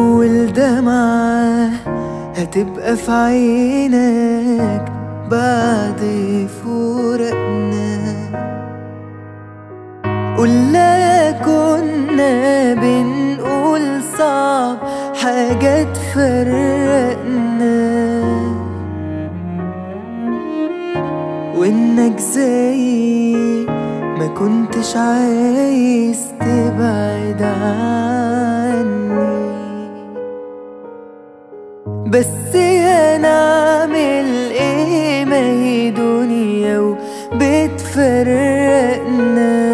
أول دمعة هتبقى في عينك بعد فراقنا قلنا كنا بنقول صعب حاجة تفرقنا وإنك زي ما كنتش عايز تبعد عني بس هنعمل ايه ما هي دنيا وبتفرقنا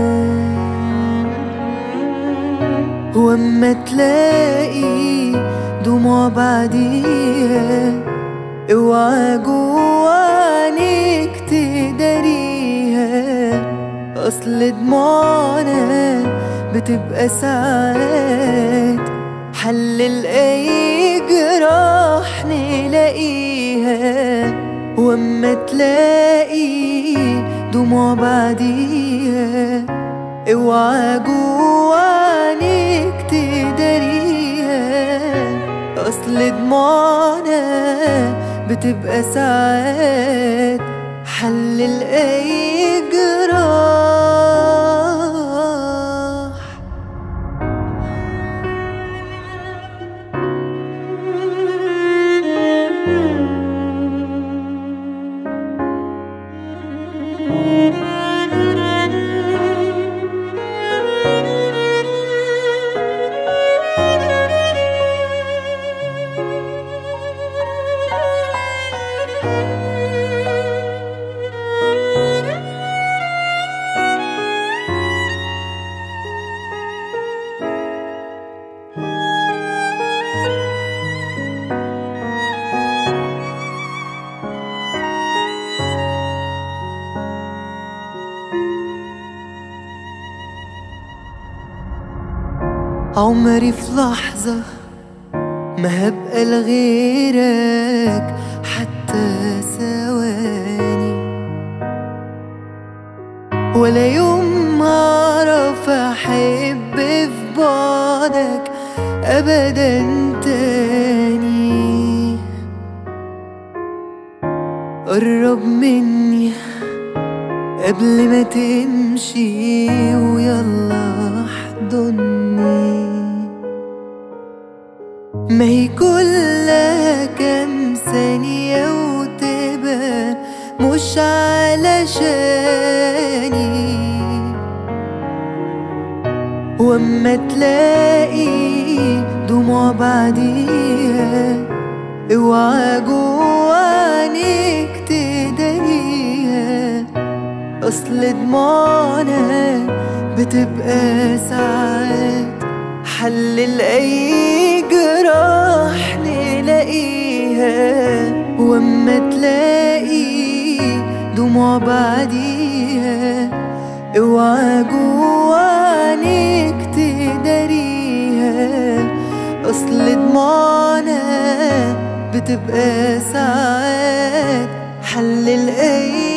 واما تلاقي دموع بعديها اوعى جوا عينيك تداريها اصل دموعنا بتبقى ساعات حل لأي جراح نلاقيها واما تلاقي دموع بعديها اوعى جوا عينيك تداريها اصل دموعنا بتبقى ساعات حل لأي جراح عمري في لحظة ما هبقى لغيرك حتى ثواني ولا يوم هعرف أحب في بعدك أبدا تاني قرب مني قبل ما تمشي ويلا احضني ما هي كلها كام ثانية وتبقى مش علشاني واما تلاقي دموع بعديها اوعى جوا عينيك تداريها اصل دموعنا بتبقى ساعات حل لأي جراح نلاقيها واما تلاقي دموع بعديها اوعى جوا عينيك تداريها اصل دموعنا بتبقى ساعات حل لأي